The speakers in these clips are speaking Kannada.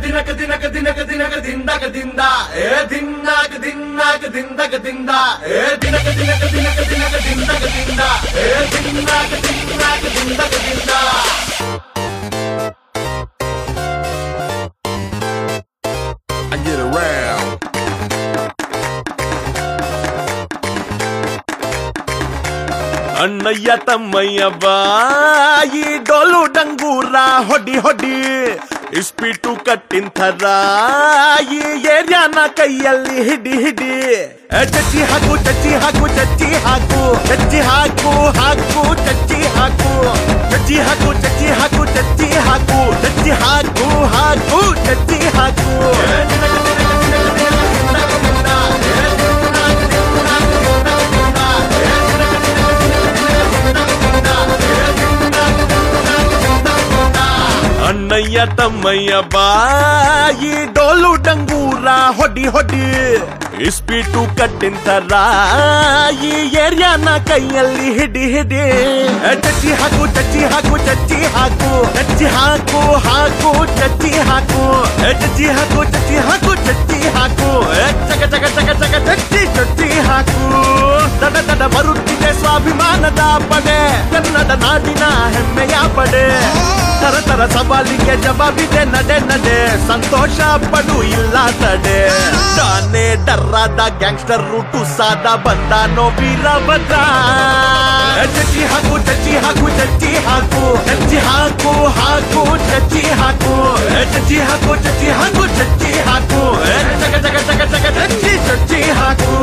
ದಿನಕ ದಿನಕ ದಿನಕ ದಿನಕ ದಿಂದಕ ದಿಂದ ಏ ದಿನ್ನಾಕ ದಿನ್ನಾಕ ದಿಂದಕ ದಿಂದ ಏ ದಿನಕ ದಿನಕ ದಿನಕ ದಿನಕ ದಿಂದಕ ದಿಂದ ಏ ದಿನ್ನಾಕ ದಿನ್ನಾಕ ದಿಂದಕ ದಿಂದ I get around. ಅಣ್ಣಯ್ಯ ತಮ್ಮಯ್ಯ ಬಾಯಿ ಡೋಲು ಡಂಗೂರ ಹೊಡಿ ಹೊಡಿ ಇಸ್ಪಿಟು ಕಟ್ಟಿನ ಥರ ಈ ಏರಿಯಾನ ಕೈಯಲ್ಲಿ ಹಿಡಿ ಹಿಡಿ ಎ, ಚಚ್ಚಿ ಹಾಕು ಚಚ್ಚಿ ಹಾಕು ಚಚ್ಚಿ ಹಾಕು ಚಚ್ಚಿ ಹಾಕು ಹಾಕು ಚಚ್ಚಿ ಹಾಕು ಚಚ್ಚಿ ಹಾಕು ಚಚ್ಚಿ ಹಾಕು ಚಚ್ಚಿ ಹಾಕು ಚಚ್ಚಿ ಹಾಕು ಹಾಕು ಚಚ್ಚಿ ಹಾಕು ಅಣ್ಣಯ್ಯ ತಮ್ಮಯ್ಯ ಬಾಯಿ ಡೋಲು ಡಂಗೂರ ಹೊಡಿ ಹೊಡಿ ಇಸ್ಪೀಟು ಕಟ್ಟಿನ ಥರ ಈ ಏರಿಯಾನ ಕೈಯಲ್ಲಿ ಹಿಡಿ ಹಿಡಿ ಎ, ಚಚ್ಚಿ ಹಾಕು ಚಚ್ಚಿ ಹಾಕು ಚಚ್ಚಿ ಹಾಕು ಚಚ್ಚಿ ಹಾಕು ಹಾಕು ಚಚ್ಚಿ ಹಾಕು ಎ, ಚಚ್ಚಿ ಹಾಕು ಚಚ್ಚಿ ಹಾಕು ಚಚ್ಚಿ ಹಾಕು ಎ, ಚಕ ಚಕ ಚಕ ಚಕ ಚಚ್ಚಿ ಚಚ್ಚಿ ಹಾಕು ದಡ ದಡ ಬರುತ್ತಿದೆ ಸ್ವಾಭಿಮಾನದ ಪಡೆ ಕನ್ನಡ ನಾಡಿನ ಹೆಮ್ಮೆಯ ಪಡೆ ತರ ತರ ಸವಾಲಿಗೆ ಜವಾಬಿದೆ ನಡೆ ನಡೆ ಸಂತೋಷ ಪಡು ಇಲ್ಲ ತಡೆ ತಾನೇ ಡರ್ರಾದ ಗ್ಯಾಂಗ್ಸ್ಟರ್ ರೂಟು ಸಾದ ಬಂದಾನೋ ವೀರಭದ್ರ ಚಚ್ಚಿ ಹಾಕು ಚಚ್ಚಿ ಹಾಕು ಚಚ್ಚಿ ಹಾಕು ಚಚ್ಚಿ ಹಾಕು ಹಾಕು ಚಚ್ಚಿ ಹಾಕು ಚಚ್ಚಿ ಹಾಕು ಚಚ್ಚಿ ಹಾಕು ಚಚ್ಚಿ ಹಾಕು ಚಕ ಚಕ ಚಕ ಚಕ ಚಚ್ಚಿ ಚಚ್ಚಿ ಹಾಕು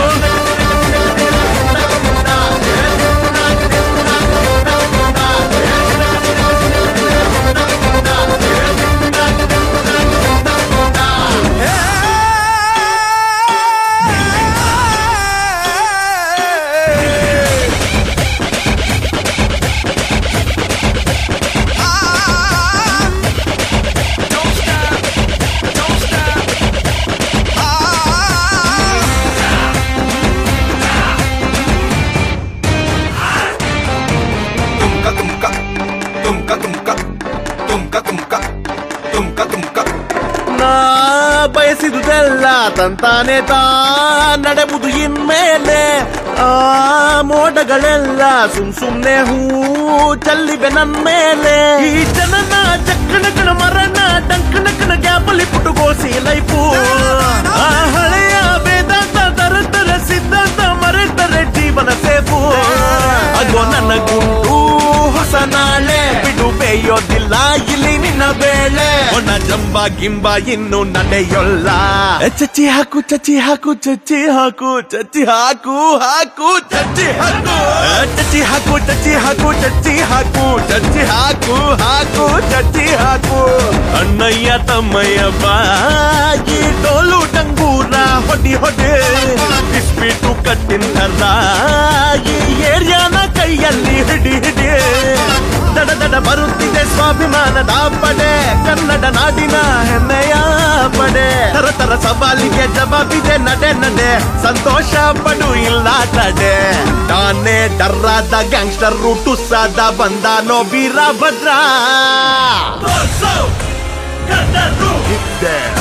Tumka tumka. Tumka tumka. Tumka tumka. Tumka tumka. ನಾ ಬಯಸಿದುದೆಲ್ಲ ತಂತಾನೆ ತಾ ನಡೆಬುದು ಇನ್ಮೇಲೆ ಆ ಮೋಡಗಳೆಲ್ಲ ಸುಮ್ ಸುಮ್ನೆ ಹೂ ಚಲ್ಲಿವೆ ನನ್ ಮೇಲೆ ಈ ಜನನ ಚಕ್ಕಣಕಣ ಮರಣ ಡಂಕಣಕಣ ಗ್ಯಾಪಲ್ಲಿ ಪುಟುಗೋಸಿ ಲೈಫು ಆ ಹಳೆಯ ವೇದಾಂತ ತರತರ ಸಿದ್ಧಾಂತ ಮರೆತರೆ ಜೀವನ ಸೇಫು ಅಗೋ ನನ್ನ ಗುಂಡು ಹೊಸ ನಾಳೆ ಬಿಡು ಬೇಯೋದಿಲ್ಲ ಇಲ್ಲಿ ನಿನ್ನ ಬೇಳೆ ಒಣ ಜಂಬ ಗಿಂಬ ಇನ್ನು ನಡೆಯೊಲ್ಲ ಎ, ಚಚ್ಚಿ ಹಾಕು ಚಚ್ಚಿ ಹಾಕು ಚಚ್ಚಿ ಹಾಕು ಚಚ್ಚಿ ಹಾಕು ಹಾಕು ಚಚ್ಚಿ ಹಾಕು ಎ, ಚಚ್ಚಿ ಹಾಕು ಚಚ್ಚಿ ಹಾಕು ಚಚ್ಚಿ ಹಾಕು ಚಚ್ಚಿ ಹಾಕು ಹಾಕು ಚಚ್ಚಿ ಹಾಕು ಅಣ್ಣಯ್ಯ ತಮ್ಮಯ್ಯ ಬಾಗಿ ಡೋಲು ಡಂಗೂರ ಹೊಡಿ ಹೊಡೆ ಬಿಸ್ಬಿಟ್ಟು ಕಟ್ಟಿನ ಈ ಏರಿಯಾನ ಕೈಯಲ್ಲಿ ಹಿಡಿ ಹಿಡಿ ದಡ ದಡ ಬರುತ್ತಿದೆ ಸ್ವಾಭಿಮಾನದ ಪಡೆ ಕನ್ನಡ ನಾಡಿನ ಹೆಮ್ಮೆಯ ಪಡೆ ತರ ತರ ಸವಾಲಿಗೆ ಜವಾಬಿದೆ ನಡೆ ನಡೆ ಸಂತೋಷ ಪಡು ಇಲ್ಲ ತಡೆ ತಾನೇ ಡರ್ರಾದ ಗ್ಯಾಂಗ್ಸ್ಟರ್ ರೂಟು ಸಾದ ಬಂದಾನೋ ವೀರಭದ್ರ ಇದ್ದೆ